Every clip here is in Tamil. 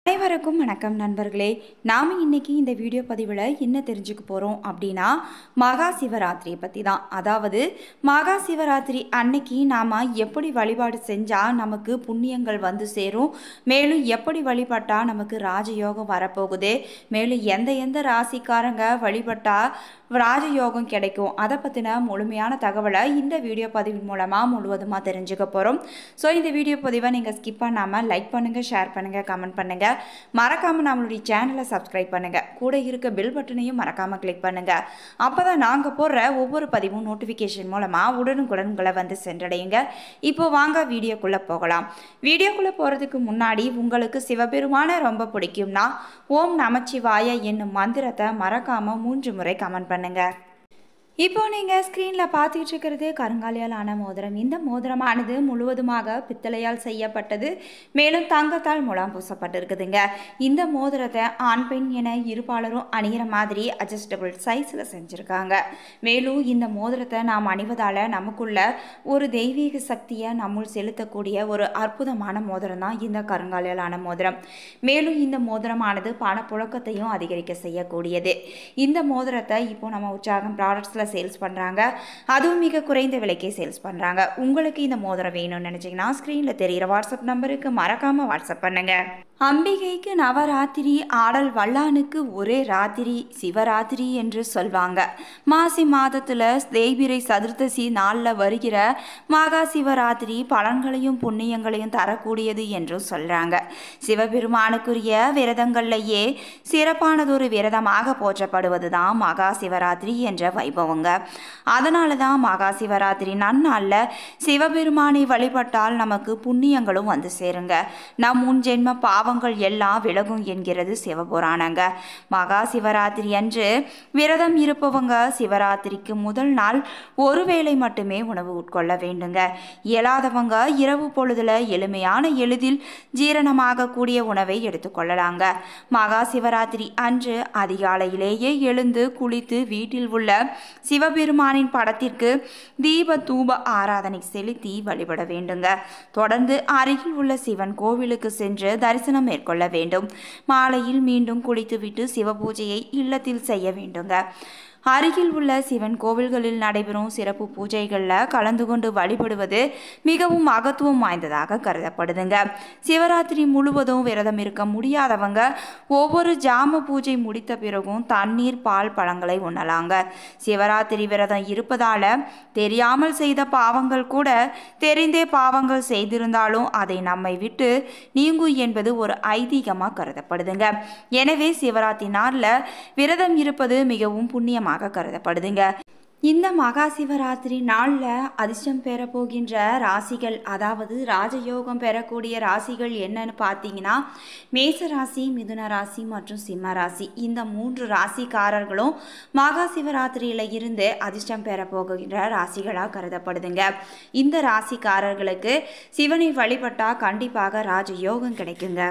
அனைவருக்கும் வணக்கம் நண்பர்களே நாம் இன்னைக்கு இந்த வீடியோ பதிவில் என்ன தெரிஞ்சுக்க போகிறோம் அப்படின்னா மகா சிவராத்திரியை பற்றி தான் அதாவது மகா சிவராத்திரி அன்னைக்கு நாம் எப்படி வழிபாடு செஞ்சால் நமக்கு புண்ணியங்கள் வந்து சேரும் மேலும் எப்படி வழிபட்டால் நமக்கு ராஜயோகம் வரப்போகுது மேலும் எந்த எந்த ராசிக்காரங்க வழிபட்டால் ராஜயோகம் கிடைக்கும் அதை பற்றின முழுமையான தகவலை இந்த வீடியோ பதிவின் மூலமாக முழுவதுமாக தெரிஞ்சுக்க போகிறோம் ஸோ இந்த வீடியோ பதிவை நீங்கள் ஸ்கிப் பண்ணாமல் லைக் பண்ணுங்கள் ஷேர் பண்ணுங்கள் கமெண்ட் பண்ணுங்கள் மறக்காமல் நம்மளுடைய சேனலை சப்ஸ்கிரைப் பண்ணுங்கள் கூட இருக்க பெல் பட்டனையும் மறக்காமல் கிளிக் பண்ணுங்கள் அப்போ தான் நாங்கள் போடுற ஒவ்வொரு பதிவும் நோட்டிஃபிகேஷன் மூலமாக உடனுக்குடன் உங்களை வந்து சென்றடையுங்க இப்போ வாங்க வீடியோக்குள்ளே போகலாம் வீடியோக்குள்ளே போகிறதுக்கு முன்னாடி உங்களுக்கு சிவபெருமானை ரொம்ப பிடிக்கும்னா ஓம் நமச்சிவாய என்னும் மந்திரத்தை மறக்காமல் மூன்று முறை கமெண்ட் பண்ணுங்கள் இப்போ நீங்கள் ஸ்க்ரீனில் பார்த்துக்கிட்டு இருக்கிறது கருங்காலியால் ஆன மோதிரம் இந்த மோதிரமானது முழுவதுமாக பித்தளையால் செய்யப்பட்டது மேலும் தங்கத்தால் முலாம் பூசப்பட்டிருக்குதுங்க இந்த மோதிரத்தை ஆண் பெண் என இருபாலரும் அணிகிற மாதிரி அட்ஜஸ்டபிள் சைஸில் செஞ்சுருக்காங்க மேலும் இந்த மோதிரத்தை நாம் அணிவதால் நமக்குள்ள ஒரு தெய்வீக சக்தியை நம்முள் செலுத்தக்கூடிய ஒரு அற்புதமான மோதிரம் தான் இந்த கருங்காலியால் ஆன மோதிரம் மேலும் இந்த மோதிரமானது பணப்புழக்கத்தையும் அதிகரிக்க செய்யக்கூடியது இந்த மோதிரத்தை இப்போ நம்ம உற்சாகம் ப்ராடக்ட்ஸில் சேல்ஸ் பண்ணுறாங்க அதுவும் மிக குறைந்த விலைக்கே சேல்ஸ் பண்ணுறாங்க உங்களுக்கு இந்த மோதிரம் வேணும்னு நினச்சிங்கன்னா ஸ்க்ரீனில் தெரிகிற வாட்ஸ்அப் நம்பருக்கு மறக்காமல் வாட்ஸ்அப் பண்ணுங்கள் அம்பிகைக்கு நவராத்திரி ஆடல் வல்லானுக்கு ஒரே ராத்திரி சிவராத்திரி என்று சொல்வாங்க மாசி மாதத்தில் தேய்பிரை சதுர்த்தசி நாளில் வருகிற மகா சிவராத்திரி பலன்களையும் புண்ணியங்களையும் தரக்கூடியது என்றும் சொல்கிறாங்க சிவபெருமானுக்குரிய விரதங்கள்லேயே சிறப்பானதொரு விரதமாக போற்றப்படுவது தான் மகா சிவராத்திரி என்ற வைபவங்க அதனால தான் மகா சிவராத்திரி நன்னாளில் சிவபெருமானை வழிபட்டால் நமக்கு புண்ணியங்களும் வந்து சேருங்க நம் முன் ஜென்ம பாவங்கள் எல்லாம் விலகும் என்கிறது சிவபுராணங்க மகா சிவராத்திரி அன்று விரதம் இருப்பவங்க சிவராத்திரிக்கு முதல் நாள் ஒருவேளை மட்டுமே உணவு உட்கொள்ள வேண்டுங்க இயலாதவங்க இரவு பொழுதுல எளிமையான எளிதில் ஜீரணமாகக்கூடிய உணவை எடுத்துக்கொள்ளலாங்க மகா சிவராத்திரி அன்று அதிகாலையிலேயே எழுந்து குளித்து வீட்டில் உள்ள சிவபெருமானின் படத்திற்கு தீப தூப ஆராதனை செலுத்தி வழிபட வேண்டுங்க தொடர்ந்து அருகில் உள்ள சிவன் கோவிலுக்கு சென்று தரிசனம் மேற்கொள்ள வேண்டும் மாலையில் மீண்டும் குளித்துவிட்டு சிவபூஜையை இல்லத்தில் செய்ய வேண்டுங்க அருகில் உள்ள சிவன் கோவில்களில் நடைபெறும் சிறப்பு பூஜைகளில் கலந்து கொண்டு வழிபடுவது மிகவும் மகத்துவம் வாய்ந்ததாக கருதப்படுதுங்க சிவராத்திரி முழுவதும் விரதம் இருக்க முடியாதவங்க ஒவ்வொரு ஜாம பூஜை முடித்த பிறகும் தண்ணீர் பால் பழங்களை உண்ணலாங்க சிவராத்திரி விரதம் இருப்பதால தெரியாமல் செய்த பாவங்கள் கூட தெரிந்தே பாவங்கள் செய்திருந்தாலும் அதை நம்மை விட்டு நீங்கும் என்பது ஒரு ஐதீகமாக கருதப்படுதுங்க எனவே சிவராத்திரி நாளில் விரதம் இருப்பது மிகவும் புண்ணியமாக அதிகமாக கருதப்படுதுங்க இந்த மகா சிவராத்திரி நாளில் அதிர்ஷ்டம் பெற போகின்ற ராசிகள் அதாவது ராஜயோகம் பெறக்கூடிய ராசிகள் என்னன்னு பார்த்தீங்கன்னா மேச ராசி மிதுன ராசி மற்றும் சிம்ம ராசி இந்த மூன்று ராசிக்காரர்களும் மகா சிவராத்திரியில் இருந்து அதிர்ஷ்டம் பெற போகின்ற ராசிகளாக கருதப்படுதுங்க இந்த ராசிக்காரர்களுக்கு சிவனை வழிபட்டால் கண்டிப்பாக ராஜயோகம் கிடைக்குங்க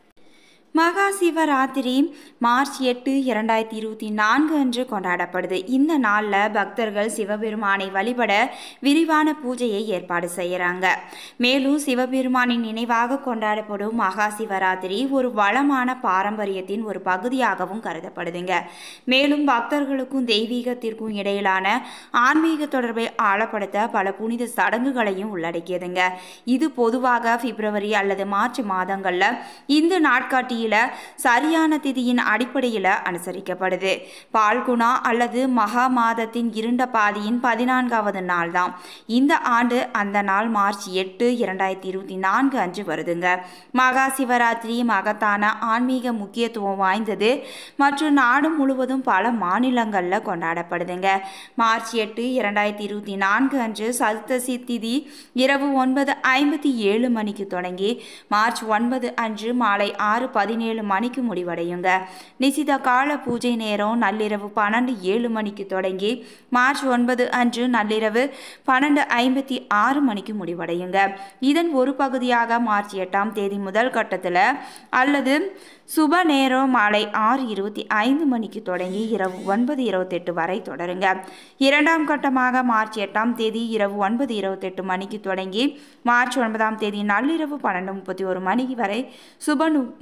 மகா சிவராத்திரி மார்ச் எட்டு இரண்டாயிரத்தி இருபத்தி நான்கு அன்று கொண்டாடப்படுது இந்த நாளில் பக்தர்கள் சிவபெருமானை வழிபட விரிவான பூஜையை ஏற்பாடு செய்கிறாங்க மேலும் சிவபெருமானின் நினைவாக கொண்டாடப்படும் மகா சிவராத்திரி ஒரு வளமான பாரம்பரியத்தின் ஒரு பகுதியாகவும் கருதப்படுதுங்க மேலும் பக்தர்களுக்கும் தெய்வீகத்திற்கும் இடையிலான ஆன்மீக தொடர்பை ஆழப்படுத்த பல புனித சடங்குகளையும் உள்ளடக்கியதுங்க இது பொதுவாக பிப்ரவரி அல்லது மார்ச் மாதங்களில் இந்த நாட்காட்டியில் சரியான திதியின் அடிப்படையில் அனுசரிக்கப்படுது பால்குணா அல்லது மகா மாதத்தின் இருண்ட பாதியின் பதினான்காவது நாள் தான் இந்த ஆண்டு அந்த நாள் மார்ச் எட்டு இரண்டாயிரத்தி இருபத்தி நான்கு அன்று வருதுங்க மகா சிவராத்திரி மகத்தான ஆன்மீக முக்கியத்துவம் வாய்ந்தது மற்றும் நாடு முழுவதும் பல மாநிலங்களில் கொண்டாடப்படுதுங்க மார்ச் எட்டு இரண்டாயிரத்தி இருபத்தி நான்கு அன்று சதுர்த்தசி திதி இரவு ஒன்பது ஐம்பத்தி ஏழு மணிக்கு தொடங்கி மார்ச் ஒன்பது அன்று மாலை ஆறு பதினேழு மணிக்கு முடிவடையுங்க நிசித கால பூஜை நேரம் நள்ளிரவு பன்னெண்டு ஏழு மணிக்கு தொடங்கி மார்ச் ஒன்பது அன்று நள்ளிரவு பன்னெண்டு ஐம்பத்தி ஆறு மணிக்கு முடிவடையுங்க இதன் ஒரு பகுதியாக மார்ச் எட்டாம் தேதி முதல் கட்டத்தில் அல்லது சுப நேரம் மாலை ஆறு இருபத்தி ஐந்து மணிக்கு தொடங்கி இரவு ஒன்பது இருபத்தெட்டு வரை தொடருங்க இரண்டாம் கட்டமாக மார்ச் எட்டாம் தேதி இரவு ஒன்பது இருபத்தெட்டு மணிக்கு தொடங்கி மார்ச் ஒன்பதாம் தேதி நள்ளிரவு பன்னெண்டு முப்பத்தி ஒரு மணி வரை சுப நு- முகூர்த்தம்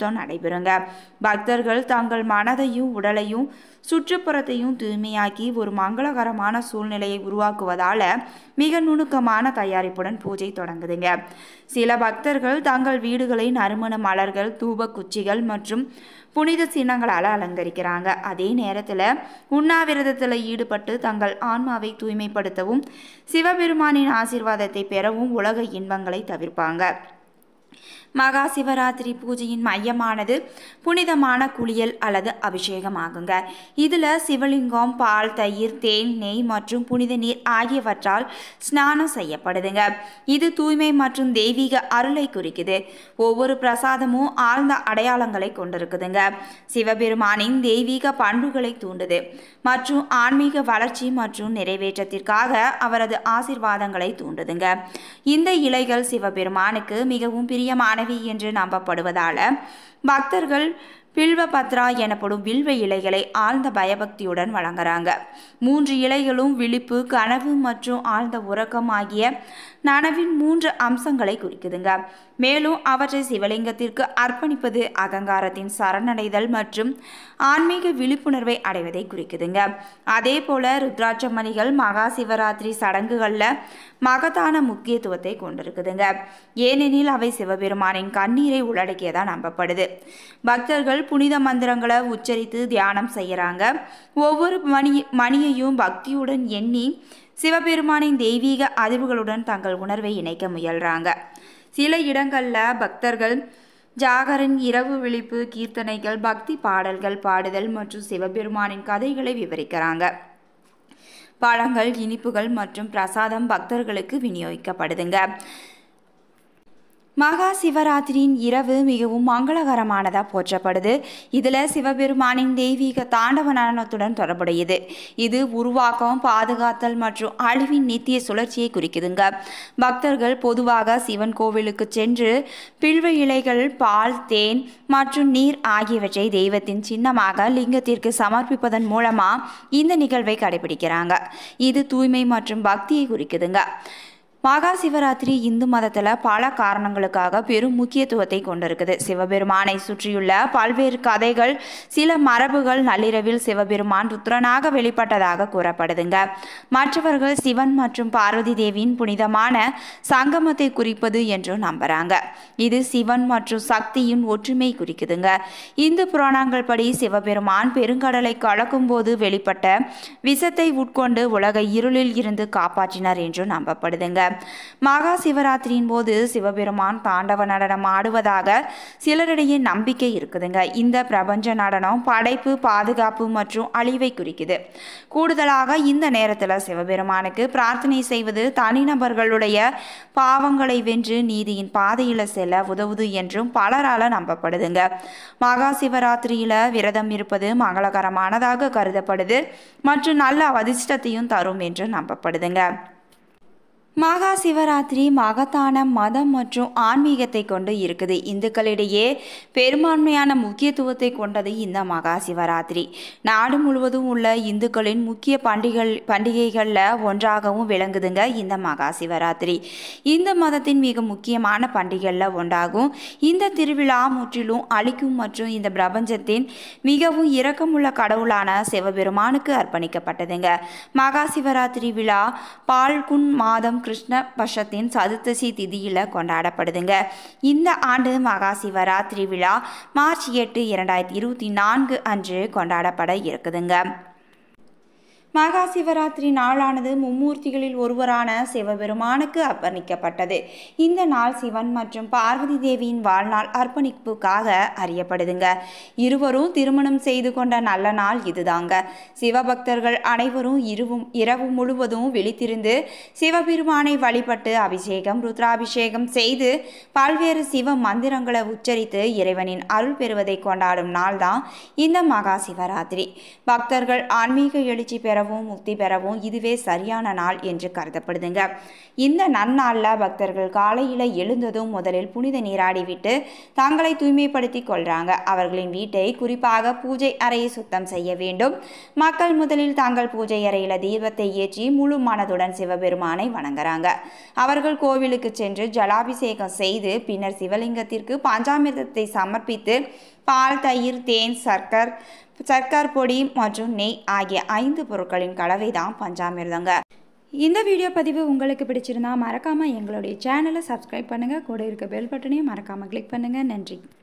அற்புதம் நடைபெறுங்க பக்தர்கள் தங்கள் மனதையும் உடலையும் சுற்றுப்புறத்தையும் தூய்மையாக்கி ஒரு மங்களகரமான சூழ்நிலையை உருவாக்குவதால மிக நுணுக்கமான தயாரிப்புடன் பூஜை தொடங்குதுங்க சில பக்தர்கள் தங்கள் வீடுகளை நறுமண மலர்கள் தூப குச்சிகள் மற்றும் புனித சின்னங்களால் அலங்கரிக்கிறாங்க அதே நேரத்தில் உண்ணாவிரதத்தில் ஈடுபட்டு தங்கள் ஆன்மாவை தூய்மைப்படுத்தவும் சிவபெருமானின் ஆசீர்வாதத்தை பெறவும் உலக இன்பங்களை தவிர்ப்பாங்க மகா சிவராத்திரி பூஜையின் மையமானது புனிதமான குளியல் அல்லது அபிஷேகம் ஆகுங்க இதில் சிவலிங்கம் பால் தயிர் தேன் நெய் மற்றும் புனித நீர் ஆகியவற்றால் ஸ்நானம் செய்யப்படுதுங்க இது தூய்மை மற்றும் தெய்வீக அருளை குறிக்குது ஒவ்வொரு பிரசாதமும் ஆழ்ந்த அடையாளங்களை கொண்டிருக்குதுங்க சிவபெருமானின் தெய்வீக பண்புகளை தூண்டுது மற்றும் ஆன்மீக வளர்ச்சி மற்றும் நிறைவேற்றத்திற்காக அவரது ஆசிர்வாதங்களை தூண்டுதுங்க இந்த இலைகள் சிவபெருமானுக்கு மிகவும் பிரியமான மாணவி என்று நம்பப்படுவதால பக்தர்கள் பில்வபத்ரா எனப்படும் வில்வ இலைகளை ஆழ்ந்த பயபக்தியுடன் வழங்குறாங்க மூன்று இலைகளும் விழிப்பு கனவு மற்றும் ஆழ்ந்த உறக்கம் ஆகிய நனவின் மூன்று அம்சங்களை குறிக்குதுங்க மேலும் அவற்றை சிவலிங்கத்திற்கு அர்ப்பணிப்பது அகங்காரத்தின் சரணடைதல் மற்றும் ஆன்மீக விழிப்புணர்வை அடைவதை குறிக்குதுங்க அதே போல ருத்ராட்ச மணிகள் மகா சிவராத்திரி சடங்குகளில் மகத்தான முக்கியத்துவத்தை கொண்டிருக்குதுங்க ஏனெனில் அவை சிவபெருமானின் கண்ணீரை உள்ளடக்கியதா நம்பப்படுது பக்தர்கள் புனித மந்திரங்களை உச்சரித்து தியானம் செய்கிறாங்க ஒவ்வொரு மணி மணியையும் பக்தியுடன் எண்ணி சிவபெருமானின் தெய்வீக அதிர்வுகளுடன் தங்கள் உணர்வை இணைக்க முயல்றாங்க சில இடங்களில் பக்தர்கள் ஜாகரன் இரவு விழிப்பு கீர்த்தனைகள் பக்தி பாடல்கள் பாடுதல் மற்றும் சிவபெருமானின் கதைகளை விவரிக்கிறாங்க பழங்கள் இனிப்புகள் மற்றும் பிரசாதம் பக்தர்களுக்கு விநியோகிக்கப்படுதுங்க மகா சிவராத்திரியின் இரவு மிகவும் மங்களகரமானதாக போற்றப்படுது இதில் சிவபெருமானின் தெய்வீக தாண்டவ நடனத்துடன் தொடர்புடையது இது உருவாக்கம் பாதுகாத்தல் மற்றும் அழிவின் நித்திய சுழற்சியை குறிக்குதுங்க பக்தர்கள் பொதுவாக சிவன் கோவிலுக்கு சென்று பில்வ இலைகள் பால் தேன் மற்றும் நீர் ஆகியவற்றை தெய்வத்தின் சின்னமாக லிங்கத்திற்கு சமர்ப்பிப்பதன் மூலமாக இந்த நிகழ்வை கடைபிடிக்கிறாங்க இது தூய்மை மற்றும் பக்தியை குறிக்குதுங்க மகா சிவராத்திரி இந்து மதத்தில் பல காரணங்களுக்காக பெரும் முக்கியத்துவத்தை கொண்டிருக்குது சிவபெருமானை சுற்றியுள்ள பல்வேறு கதைகள் சில மரபுகள் நள்ளிரவில் சிவபெருமான் ருத்ரனாக வெளிப்பட்டதாக கூறப்படுதுங்க மற்றவர்கள் சிவன் மற்றும் பார்வதி தேவியின் புனிதமான சங்கமத்தை குறிப்பது என்று நம்புறாங்க இது சிவன் மற்றும் சக்தியின் ஒற்றுமை குறிக்குதுங்க இந்து புராணங்கள் படி சிவபெருமான் பெருங்கடலை கலக்கும் போது வெளிப்பட்ட விஷத்தை உட்கொண்டு உலகை இருளில் இருந்து காப்பாற்றினார் என்று நம்பப்படுதுங்க மகா சிவராத்திரியின் போது சிவபெருமான் தாண்டவ நடனம் ஆடுவதாக சிலரிடையே நம்பிக்கை இருக்குதுங்க இந்த பிரபஞ்ச நடனம் படைப்பு பாதுகாப்பு மற்றும் அழிவை குறிக்குது கூடுதலாக இந்த நேரத்தில் சிவபெருமானுக்கு பிரார்த்தனை செய்வது தனிநபர்களுடைய பாவங்களை வென்று நீதியின் பாதையில் செல்ல உதவுது என்றும் பலரால் நம்பப்படுதுங்க மகா சிவராத்திரியில் விரதம் இருப்பது மங்களகரமானதாக கருதப்படுது மற்றும் நல்ல அதிர்ஷ்டத்தையும் தரும் என்று நம்பப்படுதுங்க மகா சிவராத்திரி மகத்தான மதம் மற்றும் ஆன்மீகத்தை கொண்டு இருக்குது இந்துக்களிடையே பெரும்பான்மையான முக்கியத்துவத்தை கொண்டது இந்த மகா சிவராத்திரி நாடு முழுவதும் உள்ள இந்துக்களின் முக்கிய பண்டிகள் பண்டிகைகளில் ஒன்றாகவும் விளங்குதுங்க இந்த மகா சிவராத்திரி இந்த மதத்தின் மிக முக்கியமான பண்டிகைகளில் ஒன்றாகும் இந்த திருவிழா முற்றிலும் அழிக்கும் மற்றும் இந்த பிரபஞ்சத்தின் மிகவும் இரக்கமுள்ள கடவுளான சிவபெருமானுக்கு அர்ப்பணிக்கப்பட்டதுங்க மகா சிவராத்திரி விழா பால்குன் மாதம் கிருஷ்ண பட்சத்தின் சதுர்த்தசி திதியில் கொண்டாடப்படுதுங்க இந்த ஆண்டு மகா சிவராத்திரி விழா மார்ச் எட்டு இரண்டாயிரத்தி இருபத்தி நான்கு அன்று கொண்டாடப்பட இருக்குதுங்க மகா சிவராத்திரி நாளானது மும்மூர்த்திகளில் ஒருவரான சிவபெருமானுக்கு அர்ப்பணிக்கப்பட்டது இந்த நாள் சிவன் மற்றும் பார்வதி தேவியின் வாழ்நாள் அர்ப்பணிப்புக்காக அறியப்படுதுங்க இருவரும் திருமணம் செய்து கொண்ட நல்ல நாள் இதுதாங்க சிவபக்தர்கள் அனைவரும் இருவும் இரவு முழுவதும் விழித்திருந்து சிவபெருமானை வழிபட்டு அபிஷேகம் ருத்ராபிஷேகம் செய்து பல்வேறு சிவ மந்திரங்களை உச்சரித்து இறைவனின் அருள் பெறுவதை கொண்டாடும் நாள்தான் இந்த மகா சிவராத்திரி பக்தர்கள் ஆன்மீக எழுச்சி பெற பெறவும் முக்தி பெறவும் இதுவே சரியான நாள் என்று கருதப்படுதுங்க இந்த நன்னாளில் பக்தர்கள் காலையில் எழுந்ததும் முதலில் புனித நீராடிவிட்டு தங்களை தூய்மைப்படுத்தி கொள்கிறாங்க அவர்களின் வீட்டை குறிப்பாக பூஜை அறையை சுத்தம் செய்ய வேண்டும் மக்கள் முதலில் தங்கள் பூஜை அறையில் தீபத்தை ஏற்றி முழு மனதுடன் சிவபெருமானை வணங்குறாங்க அவர்கள் கோவிலுக்கு சென்று ஜலாபிஷேகம் செய்து பின்னர் சிவலிங்கத்திற்கு பஞ்சாமிர்தத்தை சமர்ப்பித்து பால் தயிர் தேன் சர்க்கர் சர்க்கர் பொடி மற்றும் நெய் ஆகிய ஐந்து பொருட்களின் கலவை தான் பஞ்சாமிர்தங்க இந்த வீடியோ பதிவு உங்களுக்கு பிடிச்சிருந்தா மறக்காமல் எங்களுடைய சேனலை சப்ஸ்கிரைப் பண்ணுங்கள் கூட இருக்க பெல் பட்டனையும் மறக்காமல் கிளிக் பண்ணுங்கள் நன்றி